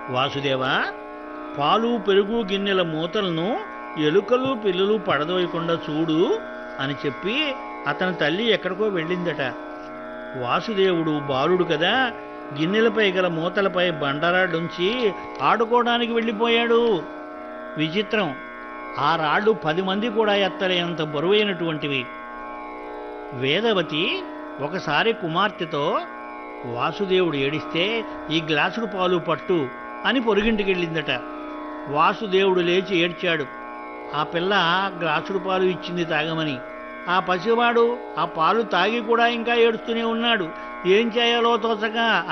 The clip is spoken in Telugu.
వాసుదేవా పాలు పెరుగు గిన్నెల మూతలను ఎలుకలు పిల్లలు పడదోయకుండా చూడు అని చెప్పి అతని తల్లి ఎక్కడికో వెళ్ళిందట వాసుదేవుడు బాలుడు కదా గిన్నెలపై గల మూతలపై బండరాడుంచి ఆడుకోవడానికి వెళ్ళిపోయాడు విచిత్రం ఆ రాళ్ళు పది మంది కూడా ఎత్తలేనంత బరువైనటువంటివి వేదవతి ఒకసారి కుమార్తెతో వాసుదేవుడు ఏడిస్తే ఈ గ్లాసుడు పాలు పట్టు అని పొరుగింటికి వెళ్ళిందట వాసుదేవుడు లేచి ఏడ్చాడు ఆ పిల్ల గ్లాసుడు పాలు ఇచ్చింది తాగమని ఆ పసివాడు ఆ పాలు తాగి కూడా ఇంకా ఏడుస్తూనే ఉన్నాడు ఏం చేయాలో తోచక